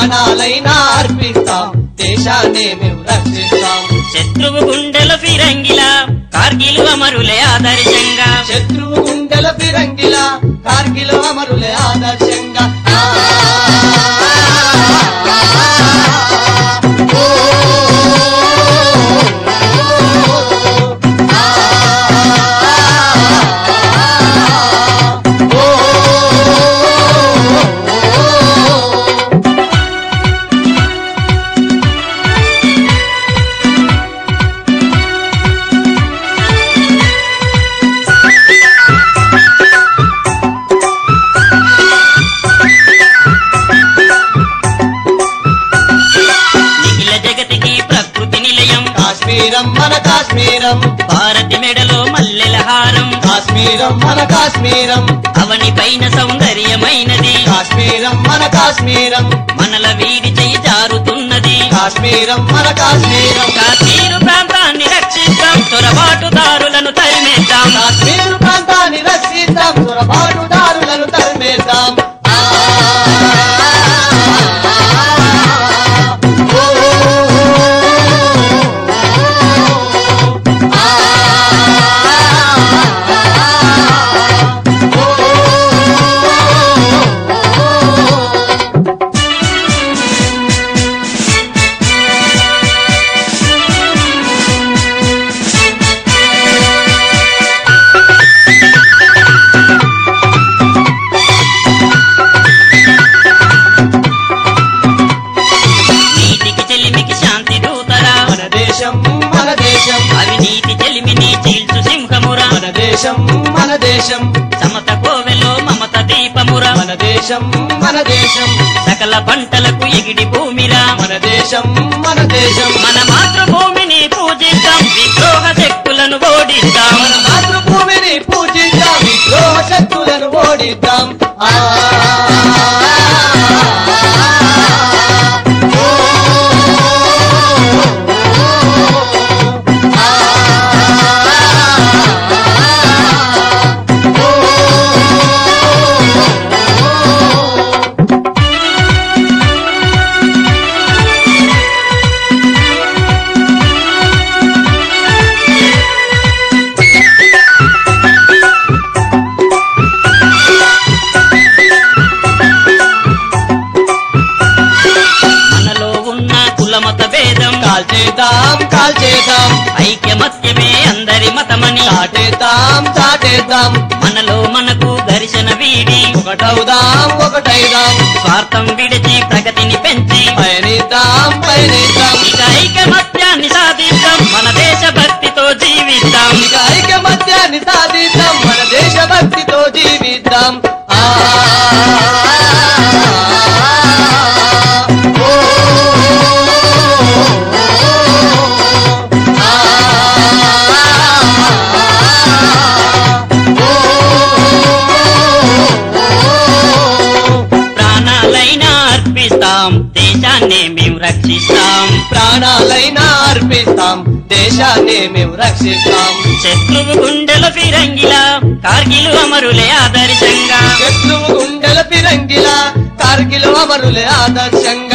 ప్రాణాలైనా అర్పిస్తాం దేశాన్ని మేము రక్షిస్తాం శత్రువు గుండెల ఫిరంగిలా కార్గిల్ అమరులే ఆదర్శంగా శత్రువు గుండెల ఫిరంగిలా కార్గిల్ అమరులే ఆదర్శంగా ఆ, ఓ, ఓ, నిఖిల జగతికి ప్రకృతి నిలయం కాశ్మీరం మన కాశ్మీరం భారతి మెడలో మల్లెల హారం కాశ్మీరం మన కాశ్మీరం అవని పైన సౌందర్యమైనది కాశ్మీరం మన కాశ్మీరం మనల వీడి చెయ్యి జారుతున్నది కాశ్మీరం మన కాశ్మీరం కాశ్మీరు ప్రాంతాన్ని రక్షిస్తాం చొరబాటుదారులను తరిమేద్దాం కాశ్మీరు ప్రాంతాన్ని రక్షిద్దాం చొరబాటుదారులను తరిమేద్దాం ఆ, ఓ, ఆ, ఓ, నీతికి చెలిమికి శాంతి దూతరా మన దేశం మన దేశం అవినీతి చెలిమిని చీల్చు సింహమురా మన దేశం మన దేశం సమత కోవెలో మమత దీపమురా మన దేశం మన దేశం సకల పంటలకు ఎగిడి భూమిరా మన దేశం మన దేశం మన మాతృభూమిని పూజిద్దాం విద్రోహ శక్తులను ఓడిద్దాం మన మాతృభూమిని పూజిద్దాం విద్రోహ శక్తులను ఓడిద్దాం ఆ, ఓ, ఓ, మనలో ఉన్న కులమత భేదం కాల్చేద్దాం కాల్చేద్దాం ఐక్యమత్యమే అందరి మతమని చాటేద్దాం చాటేద్దాం మనలో మనకు ఘర్షణ వీడి ఒకటవుదాం ఒకటైదాం స్వార్థం విడిచి ప్రగతిని పెంచి పయనిద్దాం పయనిద్దాం ఇక ఐకమత్యాన్ని సాధిద్దాం మన దేశ భక్తితో జీవిద్దాం ఇక ఐకమత్యాన్ని సాధిద్దాం మన దేశభక్తితో జీవిద్దాం ఆ, ఓ, ఆ, ఓ, ప్రాణాలైనా అర్పిస్తాం దేశాన్ని మేము రక్షిస్తాం ప్రాణాలైనా అర్పిస్తాం దేశాన్ని మేము రక్షిస్తాం శత్రువు గుండెల ఫిరంగిలా కార్గిలు అమరులే ఆదర్శంగా శత్రువు గుండెల ఫిరంగిలా కార్గిల్ అమరులే ఆదర్శంగా